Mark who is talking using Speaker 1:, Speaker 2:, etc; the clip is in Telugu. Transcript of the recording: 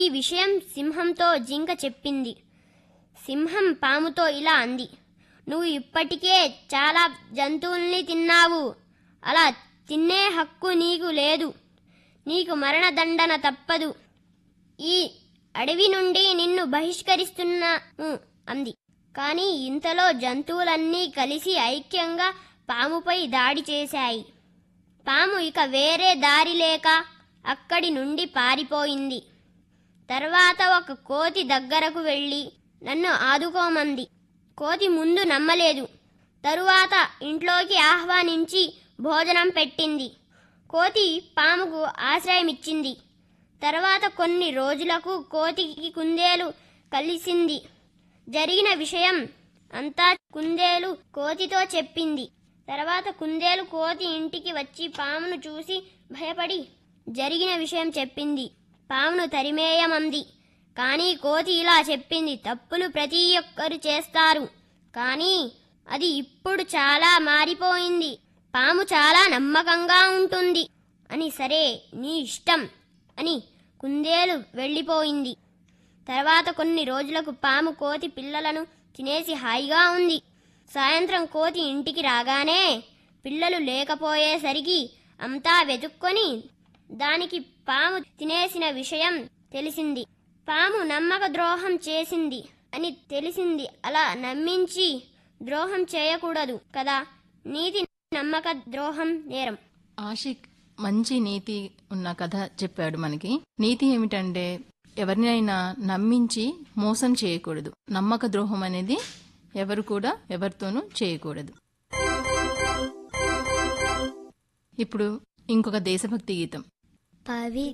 Speaker 1: ఈ విషయం సింహంతో జింక చెప్పింది సింహం పాముతో ఇలా అంది నువ్వు ఇప్పటికే చాలా జంతువుల్ని తిన్నావు అలా తినే హక్కు నీకు లేదు నీకు మరణదండన తప్పదు ఈ అడవి నుండి నిన్ను బహిష్కరిస్తున్నాను అంది కానీ ఇంతలో జంతువులన్నీ కలిసి ఐక్యంగా పాముపై దాడి చేశాయి పాము ఇక వేరే దారి లేక అక్కడి నుండి పారిపోయింది తర్వాత ఒక కోతి దగ్గరకు వెళ్ళి నన్ను ఆదుకోమంది కోతి ముందు నమ్మలేదు తరువాత ఇంట్లోకి ఆహ్వానించి భోజనం పెట్టింది కోతి పాముకు ఆశ్రయమిచ్చింది తర్వాత కొన్ని రోజులకు కోతికి కుందేలు కలిసింది జరిగిన విషయం అంతా కుందేలు కోతితో చెప్పింది తర్వాత కుందేలు కోతి ఇంటికి వచ్చి పామును చూసి భయపడి జరిగిన విషయం చెప్పింది పామును తరిమేయమంది కానీ కోతి ఇలా చెప్పింది తప్పులు ప్రతి ఒక్కరు చేస్తారు కానీ అది ఇప్పుడు చాలా మారిపోయింది పాము చాలా నమ్మకంగా ఉంటుంది అని సరే నీ ఇష్టం అని కుందేలు వెళ్ళిపోయింది తర్వాత కొన్ని రోజులకు పాము కోతి పిల్లలను తినేసి హాయిగా ఉంది సాయంత్రం కోతి ఇంటికి రాగానే పిల్లలు లేకపోయేసరికి అంతా వెతుక్కొని దానికి పాము తినేసిన విషయం తెలిసింది పాము నమ్మక ద్రోహం చేసింది అని తెలిసింది అలా నమ్మించి ద్రోహం చేయకూడదు కదా నీతి నమ్మక ద్రోహం నేరం
Speaker 2: ఆషిక్ మంచి నీతి ఉన్న కథ చెప్పాడు మనకి నీతి ఏమిటంటే ఎవరినైనా నమ్మించి మోసం చేయకూడదు నమ్మక ద్రోహం అనేది ఎవరు కూడా ఎవరితోనూ చేయకూడదు ఇప్పుడు ఇంకొక దేశభక్తి గీతం
Speaker 1: పవి